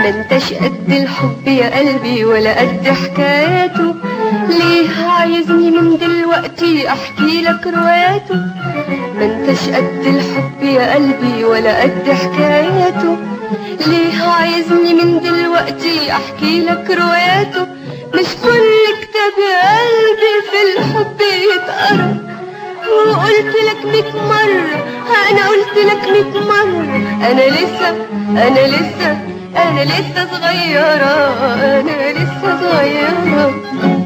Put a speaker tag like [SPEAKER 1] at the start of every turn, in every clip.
[SPEAKER 1] ما انتش قد الحب يا قلبي ولا قد حكاياته ليه عايزني من دلوقتي احكي لك رواياته ما انتش قد الحب يا قلبي ولا قد حكاياته ليه عايزني من دلوقتي احكي لك رواياته مش كل كتاب يا قلبي في الحب يتقرا وقلت لك ميت مرة أنا قلت لك ميت مرة أنا لسه أنا لسه أنا لسه صغيرة أنا لسه صغيرة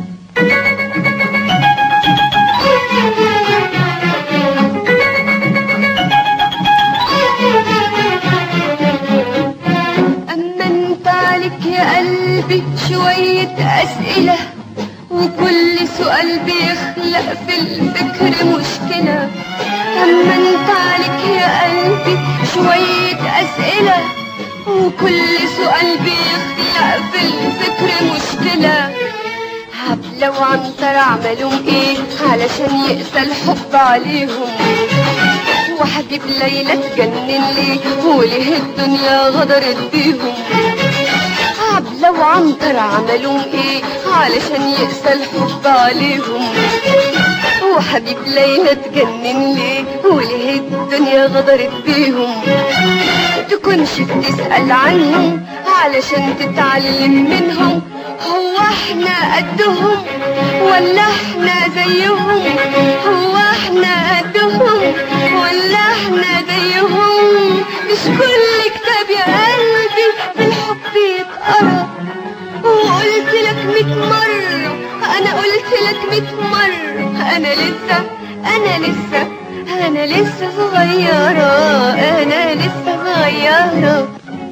[SPEAKER 1] أما أنت عليك يا قلبي شوية أسئلة وكل سؤال بيخلق في الفكر مشكلة أما أنت عليك يا قلبي شوية أسئلة وكل سؤال بيخلق في الفكر مشكلة هبلة وعنتر عملوا ايه علشان يقسى الحب عليهم وحبيب ليلى تجنن ليه وليه الدنيا غدرت بيهم عبلة وعنتر عملوا ايه علشان يقسى الحب عليهم وحبيب ليلى تجنن ليه وليه الدنيا غدرت بيهم تكونش بتسأل عنهم علشان تتعلم منهم هو احنا قدهم ولا احنا زيهم هو احنا قدهم ولا احنا زيهم مش كل كتاب يا قلبي في الحب يتقرا وقلت لك ميت مرة أنا قلت لك ميت مرة أنا لسه أنا لسه أنا لسه صغيرة أنا لسه صغيرة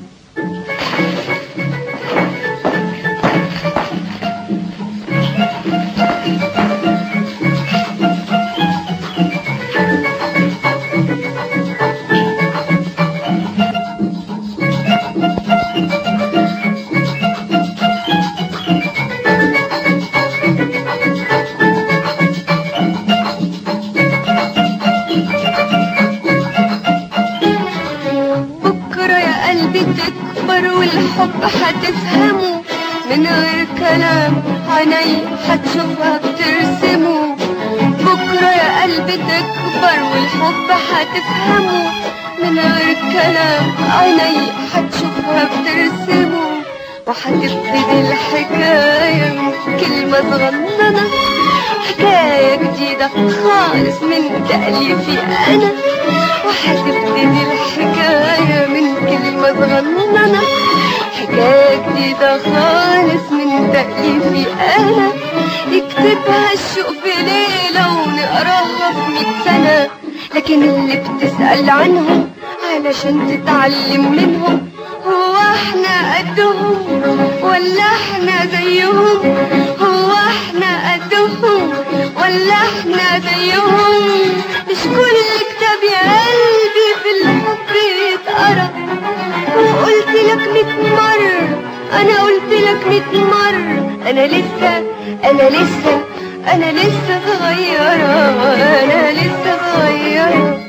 [SPEAKER 1] بكرة يا قلبي تكبر والحب هتفهمه من غير كلام عيني هتشوفها بترسمه بكرة يا قلبي تكبر والحب هتفهمه من غير كلام عيني هتشوفها بترسمه وهتبتدي الحكاية من كلمة صغننة حكاية جديدة خالص من تأليفي أنا وهتبتدي الحكاية من كلمة صغننة حكاية جديدة خالص من تأليفي أنا يكتبها الشوق في ليلة ونقراها في مية سنة لكن اللي بتسأل عنهم علشان تتعلم منهم هو احنا قدهم ولا احنا زيهم هو احنا قدهم ولا احنا زيهم مش كل كتاب يا قلبي في الحب يتقرا وقلت لك ميت مرة انا قلت لك ميت مرة انا لسه انا لسه انا لسه صغيرة انا لسه صغيرة